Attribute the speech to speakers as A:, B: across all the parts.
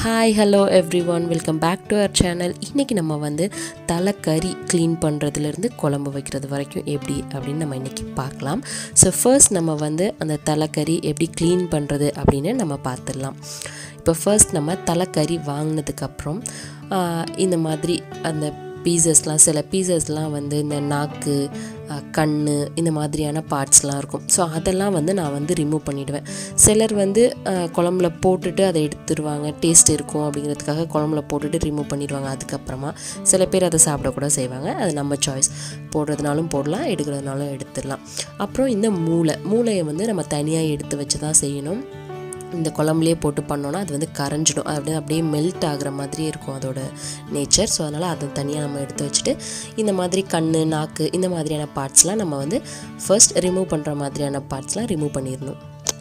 A: hi hello everyone welcome back to our channel இன்றைக்கி நம்ம வந்து தலைக்கறி க்ளீன் பண்ணுறதுலேருந்து குழம்பு வைக்கிறது வரைக்கும் எப்படி அப்படின்னு நம்ம இன்றைக்கி பார்க்கலாம் ஸோ ஃபர்ஸ்ட் நம்ம வந்து அந்த தலைக்கறி எப்படி க்ளீன் பண்ணுறது அப்படின்னு நம்ம பார்த்துடலாம் இப்போ ஃபர்ஸ்ட் நம்ம தலைக்கறி வாங்கினதுக்கப்புறம் இந்த மாதிரி அந்த பீசஸ்லாம் சில பீசஸ்லாம் வந்து இந்த நாக்கு கண் இந்த மாதிரியான பார்ட்ஸ்லாம் இருக்கும் ஸோ அதெல்லாம் வந்து நான் வந்து ரிமூவ் பண்ணிவிடுவேன் சிலர் வந்து குழம்புல போட்டுட்டு அதை எடுத்துருவாங்க டேஸ்ட் இருக்கும் அப்படிங்கிறதுக்காக குழம்புல போட்டுட்டு ரிமூவ் பண்ணிடுவாங்க அதுக்கப்புறமா சில பேர் அதை சாப்பிடக்கூட செய்வாங்க அது நம்ம சாய்ஸ் போடுறதுனாலும் போடலாம் எடுக்கிறதுனாலும் எடுத்துடலாம் அப்புறம் இந்த மூளை மூளையை வந்து நம்ம தனியாக எடுத்து வச்சு தான் செய்யணும் இந்த குழம்புலேயே போட்டு பண்ணோன்னா அது வந்து கரைஞ்சிடும் அது அப்படியே அப்படியே மெல்ட் ஆகிற மாதிரியே இருக்கும் அதோட நேச்சர் ஸோ அதனால் அதை தனியாக நம்ம எடுத்து வச்சுட்டு இந்த மாதிரி கண் நாக்கு இந்த மாதிரியான பார்ட்ஸ்லாம் நம்ம வந்து ஃபர்ஸ்ட் ரிமூவ் பண்ணுற மாதிரியான பார்ட்ஸ்லாம் ரிமூவ் பண்ணிடணும்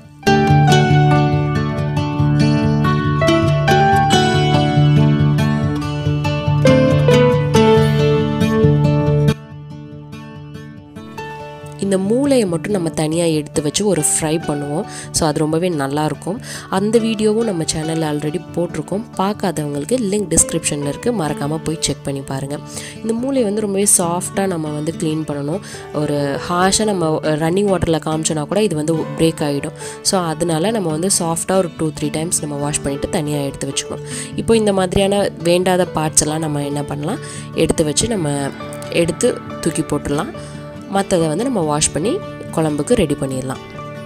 A: இந்த மூளையை மட்டும் நம்ம தனியாக எடுத்து வச்சு ஒரு ஃப்ரை பண்ணுவோம் ஸோ அது ரொம்பவே நல்லாயிருக்கும் அந்த வீடியோவும் நம்ம சேனலில் ஆல்ரெடி போட்டிருக்கோம் பார்க்காதவங்களுக்கு லிங்க் டிஸ்கிரிப்ஷனில் இருக்குது மறக்காமல் போய் செக் பண்ணி பாருங்கள் இந்த மூளை வந்து ரொம்பவே சாஃப்டாக நம்ம வந்து க்ளீன் பண்ணணும் ஒரு ஹாஷாக நம்ம ரன்னிங் வாட்டரில் காமிச்சோன்னா கூட இது வந்து பிரேக் ஆகிடும் ஸோ அதனால நம்ம வந்து சாஃப்டாக ஒரு டூ த்ரீ டைம்ஸ் நம்ம வாஷ் பண்ணிவிட்டு தனியாக எடுத்து வச்சுக்கணும் இப்போ இந்த மாதிரியான வேண்டாத பார்ட்ஸ் எல்லாம் நம்ம என்ன பண்ணலாம் எடுத்து வச்சு நம்ம எடுத்து தூக்கி போட்டுடலாம் மற்றதை வந்து நம்ம வாஷ் பண்ணி குழம்புக்கு ரெடி பண்ணிடலாம்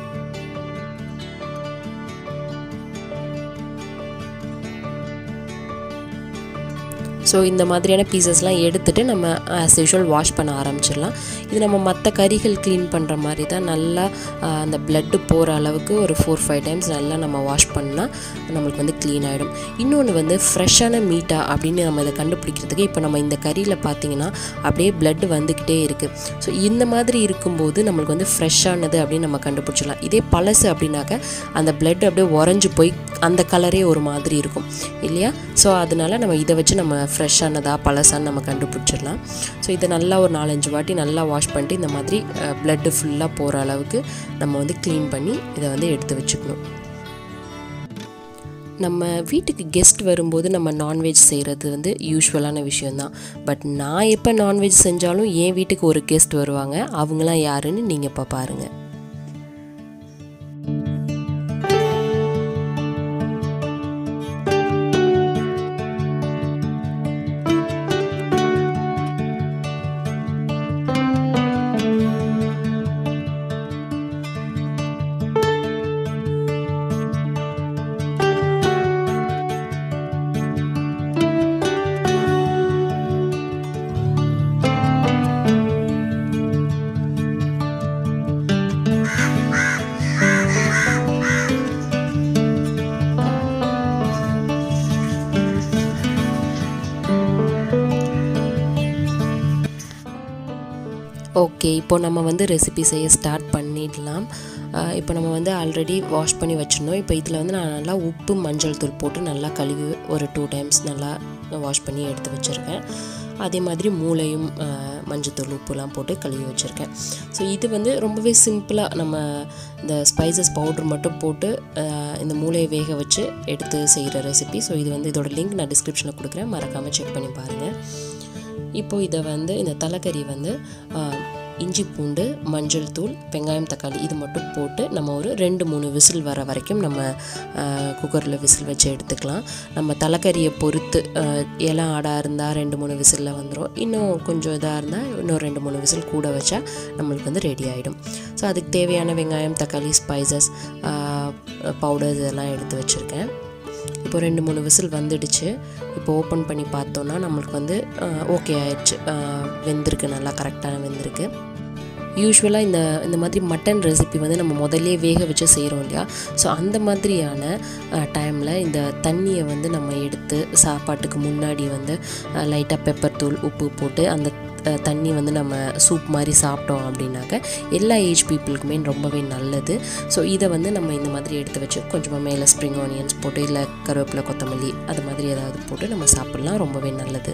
A: ஸோ இந்த மாதிரியான பீசஸ்லாம் எடுத்துகிட்டு நம்ம ஆஸ் யூஷுவல் வாஷ் பண்ண ஆரம்பிச்சிடலாம் இது நம்ம மற்ற கறிகள் க்ளீன் பண்ணுற மாதிரி தான் நல்லா அந்த பிளட்டு போகிற அளவுக்கு ஒரு ஃபோர் ஃபைவ் டைம்ஸ் நல்லா நம்ம வாஷ் பண்ணால் நம்மளுக்கு வந்து க்ளீன் ஆகிடும் இன்னொன்று வந்து ஃப்ரெஷ்ஷான மீட்டா அப்படின்னு நம்ம இதை கண்டுபிடிக்கிறதுக்கு இப்போ நம்ம இந்த கறியில் பார்த்தீங்கன்னா அப்படியே பிளட்டு வந்துக்கிட்டே இருக்குது ஸோ இந்த மாதிரி இருக்கும்போது நம்மளுக்கு வந்து ஃப்ரெஷ்ஷானது அப்படின்னு நம்ம கண்டுபிடிச்சிடலாம் இதே பழசு அப்படின்னாக்க அந்த பிளட் அப்படியே உறைஞ்சி போய் அந்த கலரே ஒரு மாதிரி இருக்கும் இல்லையா ஸோ அதனால நம்ம இதை வச்சு நம்ம ஃப்ரெஷ்ஷானதா பழசான்னு நம்ம கண்டுபிடிச்சிடலாம் ஸோ இதை நல்லா ஒரு நாலஞ்சு வாட்டி நல்லா வாஷ் பண்ணிட்டு இந்த மாதிரி ப்ளட்டு ஃபுல்லாக போகிற அளவுக்கு நம்ம வந்து க்ளீன் பண்ணி இதை வந்து எடுத்து வச்சுக்கணும் நம்ம வீட்டுக்கு கெஸ்ட் வரும்போது நம்ம நான்வெஜ் செய்கிறது வந்து யூஸ்வலான விஷயந்தான் பட் நான் எப்போ நான்வெஜ் செஞ்சாலும் என் வீட்டுக்கு ஒரு கெஸ்ட் வருவாங்க அவங்களாம் யாருன்னு நீங்கள் இப்போ பாருங்கள் ஓகே இப்போ நம்ம வந்து ரெசிபி செய்ய ஸ்டார்ட் பண்ணிடலாம் இப்போ நம்ம வந்து ஆல்ரெடி வாஷ் பண்ணி வச்சுருந்தோம் இப்போ இதில் வந்து நான் நல்லா உப்பு மஞ்சள் தூள் போட்டு நல்லா கழுவி ஒரு டூ டைம்ஸ் நல்லா வாஷ் பண்ணி எடுத்து வச்சுருக்கேன் அதே மாதிரி மூளையும் மஞ்சத்தூள் உப்புலாம் போட்டு கழுவி வச்சுருக்கேன் ஸோ இது வந்து ரொம்பவே சிம்பிளாக நம்ம இந்த ஸ்பைசஸ் பவுட்ரு மட்டும் போட்டு இந்த மூளையை வேக வச்சு எடுத்து செய்கிற ரெசிபி ஸோ இது வந்து இதோட லிங்க் நான் டிஸ்கிரிப்ஷனில் கொடுக்குறேன் மறக்காமல் செக் பண்ணி பாருங்கள் இப்போது இதை வந்து இந்த தலைக்கறி வந்து இஞ்சி பூண்டு மஞ்சள் தூள் வெங்காயம் தக்காளி இது மட்டும் போட்டு நம்ம ஒரு ரெண்டு மூணு விசில் வர வரைக்கும் நம்ம குக்கரில் விசில் வச்சு எடுத்துக்கலாம் நம்ம தலைக்கறியை பொறுத்து இலம் ஆடாக இருந்தால் ரெண்டு மூணு விசிலில் வந்துடும் இன்னும் கொஞ்சம் இதாக இருந்தால் இன்னும் ரெண்டு மூணு விசில் கூட வச்சா நம்மளுக்கு வந்து ரெடி ஆகிடும் ஸோ அதுக்கு தேவையான வெங்காயம் தக்காளி ஸ்பைசஸ் பவுடர்ஸ் இதெல்லாம் எடுத்து வச்சுருக்கேன் இப்போ ரெண்டு மூணு விசில் வந்துடுச்சு இப்போ ஓப்பன் பண்ணி பார்த்தோன்னா நம்மளுக்கு வந்து ஓகே ஆயிடுச்சு வெந்திருக்கு நல்லா கரெக்டாக வெந்திருக்கு யூஸ்வலாக இந்த இந்த மாதிரி மட்டன் ரெசிபி வந்து நம்ம முதல்லே வேக வச்சு செய்கிறோம் இல்லையா ஸோ அந்த மாதிரியான டைமில் இந்த தண்ணியை வந்து நம்ம எடுத்து சாப்பாட்டுக்கு முன்னாடி வந்து லைட்டாக பெப்பர் தூள் உப்பு போட்டு அந்த தண்ணி வந்து நம்ம சூப் மாதிரி சாப்பிட்டோம் அப்படின்னாக்க எல்லா ஏஜ் பீப்புளுக்குமே ரொம்பவே நல்லது ஸோ இதை வந்து நம்ம இந்த மாதிரி எடுத்து வச்சு கொஞ்சமாக மேலே ஸ்ப்ரிங் ஆனியன்ஸ் போட்டு இல்லை கருவேப்பிலை கொத்தமல்லி அது மாதிரி ஏதாவது போட்டு நம்ம சாப்பிட்லாம் ரொம்பவே நல்லது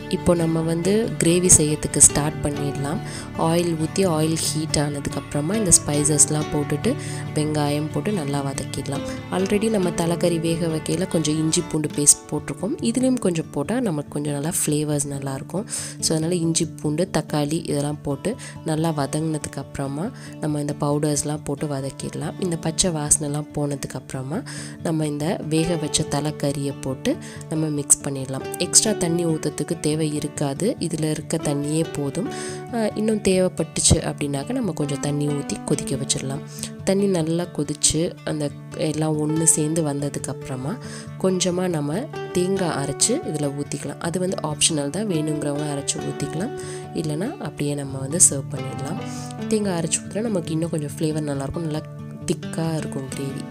A: இப்போ நம்ம வந்து கிரேவி செய்யறதுக்கு ஸ்டார்ட் பண்ணிடலாம் ஆயில் ஊற்றி ஆயில் ஹீட் ஆனதுக்கப்புறமா இந்த ஸ்பைசஸ்லாம் போட்டுட்டு வெங்காயம் போட்டு நல்லா வதக்கிடலாம் ஆல்ரெடி நம்ம தலைக்கறி வேக வைக்கையில் கொஞ்சம் இஞ்சி பூண்டு பேஸ்ட் போட்டிருக்கோம் இதுலேயும் கொஞ்சம் போட்டால் நமக்கு கொஞ்சம் நல்லா ஃப்ளேவர்ஸ் நல்லாயிருக்கும் ஸோ அதனால் இஞ்சி பூண்டு தக்காளி இதெல்லாம் போட்டு நல்லா வதங்கினதுக்கப்புறமா நம்ம இந்த பவுடர்ஸ்லாம் போட்டு வதக்கிடலாம் இந்த பச்சை வாசனைலாம் போனதுக்கப்புறமா நம்ம இந்த வேக வச்ச தலைக்கறியை போட்டு நம்ம மிக்ஸ் பண்ணிடலாம் எக்ஸ்ட்ரா தண்ணி ஊற்றுறதுக்கு தேவை இருக்காது இதில் இருக்க தண்ணியே போதும் இன்னும் தேவைப்பட்டுச்சு அப்படின்னாக்க நம்ம கொஞ்சம் தண்ணி ஊற்றி கொதிக்க வச்சிடலாம் தண்ணி நல்லா கொதித்து அந்த எல்லாம் ஒன்று சேர்ந்து வந்ததுக்கப்புறமா கொஞ்சமாக நம்ம தேங்காய் அரைச்சி இதில் ஊற்றிக்கலாம் அது வந்து ஆப்ஷனல் தான் வேணுங்கிறவங்க அரைச்சி ஊற்றிக்கலாம் இல்லைனா அப்படியே நம்ம வந்து சர்வ் பண்ணிடலாம் தேங்காய் அரைச்சி ஊற்றினா நமக்கு இன்னும் கொஞ்சம் ஃப்ளேவர் நல்லாயிருக்கும் நல்லா திக்காக இருக்கும் கிரேவி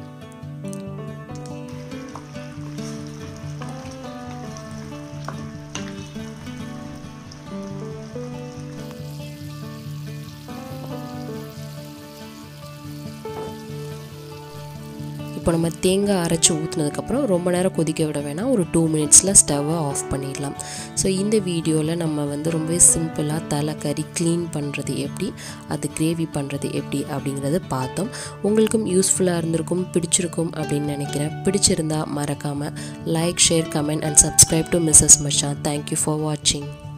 A: இப்போ நம்ம தேங்காய் அரைச்சி ஊற்றுனதுக்கப்புறம் ரொம்ப நேரம் கொதிக்க விட வேணாம் ஒரு டூ மினிட்ஸில் ஸ்டவ்வை ஆஃப் பண்ணிடலாம் ஸோ இந்த வீடியோவில் நம்ம வந்து ரொம்பவே சிம்பிளாக தலைக்கறி க்ளீன் பண்ணுறது எப்படி அது கிரேவி பண்ணுறது எப்படி அப்படிங்கிறத பார்த்தோம் உங்களுக்கும் யூஸ்ஃபுல்லாக இருந்திருக்கும் பிடிச்சிருக்கும் அப்படின்னு நினைக்கிறேன் பிடிச்சிருந்தா மறக்காமல் like share comment and subscribe to Mrs Masha thank you for வாட்சிங்